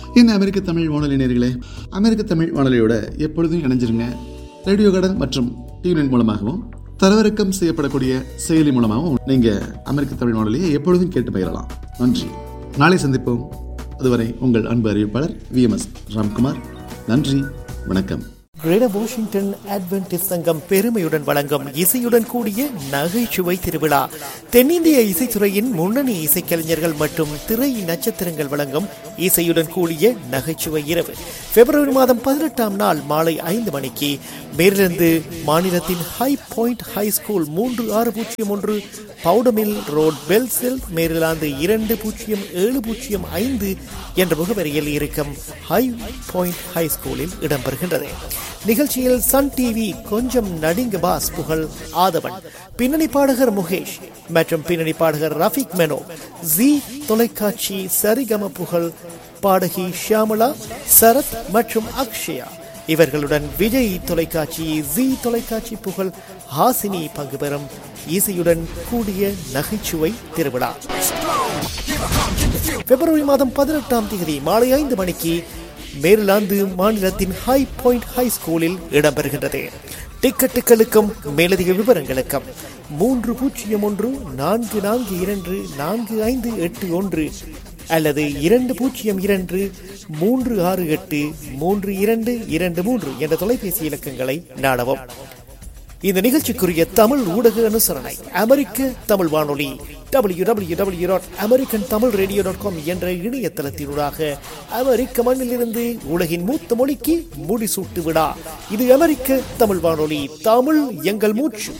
என்ன அமெரிக்க தமிழ் வானொலி நேர்களே அமெரிக்க தமிழ் வானொலியோட எப்பொழுதும் இணைஞ்சிருங்க ரேடியோ கார்டன் மற்றும் டியூனின் மூலமாகவும் தரவிறக்கம் செய்யப்படக்கூடிய செயலி மூலமாகவும் நீங்க அமெரிக்க தமிழ் வானொலியை எப்பொழுதும் கேட்டு பயிரலாம் நன்றி நாளை சந்திப்போம் அதுவரை உங்கள் அன்பு அறிவிப்பாளர் வி எம் எஸ் ராம்குமார் நன்றி வணக்கம் கிரேட்டர் வாஷிங்டன் அட்வென்டிஸ் சங்கம் பெருமையுடன் வழங்கும் இசையுடன் கூடிய நகைச்சுவை திருவிழா தென்னிந்திய இசைத்துறையின் முன்னணி இசைக்கலைஞர்கள் மற்றும் திரை நட்சத்திரங்கள் வழங்கும் இசையுடன் கூடிய நகைச்சுவை இரவு பிப்ரவரி மாதம் பதினெட்டாம் நாள் மாலை ஐந்து மணிக்கு மேலிருந்து மாநிலத்தின் ஹை பாயிண்ட் ஹை ஸ்கூல் மூன்று ஆறு பூஜ்ஜியம் ஒன்று பவுடமில் ரோட் பெல்செல் மேரிலாந்து இரண்டு பூஜ்ஜியம் ஏழு பூஜ்ஜியம் ஐந்து என்ற முகவரியில் இருக்கும் ஹை பாயிண்ட் ஹை ஸ்கூலில் இடம்பெறுகின்றது நிகழ்ச்சியில் சன் டிவி கொஞ்சம் நடிங்க பாஸ் புகழ் ஆதவன் பின்னணி பாடகர் முகேஷ் மற்றும் பின்னணி பாடகர் ரஃபிக் மெனோ ஜி தொலைக்காட்சி சரிகம புகழ் பாடகி ஷியாமலா சரத் மற்றும் அக்ஷயா இவர்களுடன் விஜய் தொலைக்காட்சி ஜி தொலைக்காட்சி புகழ் ஹாசினி பங்கு பெறும் இசையுடன் கூடிய நகைச்சுவை திருவிழா பிப்ரவரி மாதம் பதினெட்டாம் தேதி மாலை ஐந்து மணிக்கு மேரிலாந்து மாநிலத்தின் ஹை பாயிண்ட் ஹை ஸ்கூலில் இடம்பெறுகின்றது டிக்கெட்டுகளுக்கும் மேலதிக விவரங்களுக்கும் மூன்று பூஜ்ஜியம் ஒன்று நான்கு நான்கு இரண்டு நான்கு ஐந்து எட்டு ஒன்று அல்லது இரண்டு பூஜ்ஜியம் இரண்டு மூன்று ஆறு எட்டு மூன்று இரண்டு இரண்டு மூன்று என்ற தொலைபேசி இலக்கங்களை நாடவும் இந்த நிகழ்ச்சிக்குரிய தமிழ் ஊடக அனுசரணை அமெரிக்க தமிழ் வானொலி W W W dot American Tamil radio dot com என்ற இணையதளத்தினூடாக அமெரிக்க மண்ணிலிருந்து உலகின் மூத்த மொழிக்கு முடிசூட்டு விழா இது அமெரிக்க தமிழ் வானொலி தமிழ் எங்கள் மூச்சு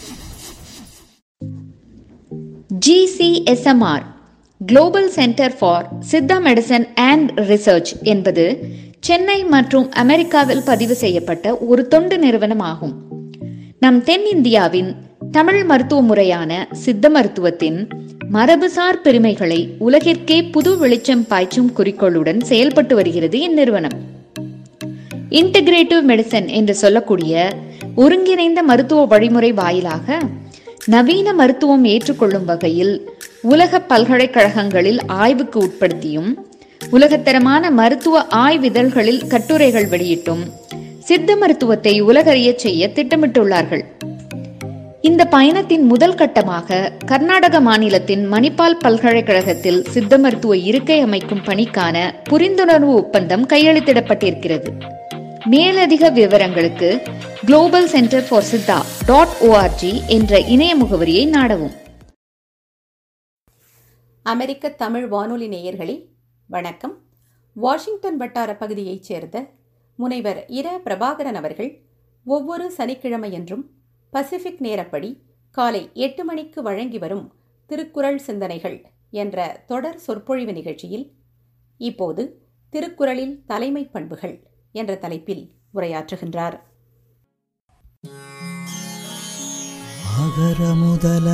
GCSMR global centre for Siddha medicine and research என்பது சென்னை மற்றும் அமெரிக்காவில் பதிவு செய்யப்பட்ட ஒரு தொண்டு நிறுவனமாகும் நம் தென்னிந்தியாவின் தமிழ் மருத்துவ முறையான சித்த மருத்துவத்தின் மரபுசார் பெருமைகளை உலகிற்கே புது வெளிச்சம் பாய்ச்சும் குறிக்கோளுடன் செயல்பட்டு வருகிறது இந்நிறுவனம் இன்டகிரேட்டிவ் மெடிசன் என்று சொல்லக்கூடிய ஒருங்கிணைந்த மருத்துவ வழிமுறை வாயிலாக நவீன மருத்துவம் ஏற்றுக்கொள்ளும் வகையில் உலக பல்கலைக்கழகங்களில் ஆய்வுக்கு உட்படுத்தியும் உலகத்தரமான மருத்துவ ஆய்விதழ்களில் கட்டுரைகள் வெளியிட்டும் சித்த மருத்துவத்தை உலகறியச் செய்ய திட்டமிட்டுள்ளார்கள் இந்த பயணத்தின் முதல் கட்டமாக கர்நாடக மாநிலத்தின் மணிப்பால் பல்கலைக்கழகத்தில் சித்த மருத்துவ இருக்கை அமைக்கும் பணிக்கான புரிந்துணர்வு ஒப்பந்தம் கையெழுத்திடப்பட்டிருக்கிறது மேலதிக விவரங்களுக்கு global centre for Siddha dot ORG என்ற இணைய முகவரியை நாடவும் அமெரிக்க தமிழ் வானொலி நேயர்களே வணக்கம் வாஷிங்டன் வட்டார பகுதியைச் சேர்ந்த முனைவர் இர பிரபாகரன் அவர்கள் ஒவ்வொரு சனிக்கிழமையன்றும் பசிபிக் நேரப்படி காலை எட்டு மணிக்கு வழங்கி வரும் திருக்குறள் சிந்தனைகள் என்ற தொடர் சொற்பொழிவு நிகழ்ச்சியில் இப்போது திருக்குறளில் தலைமை பண்புகள் என்ற தலைப்பில் உரையாற்றுகின்றார் அகர முதல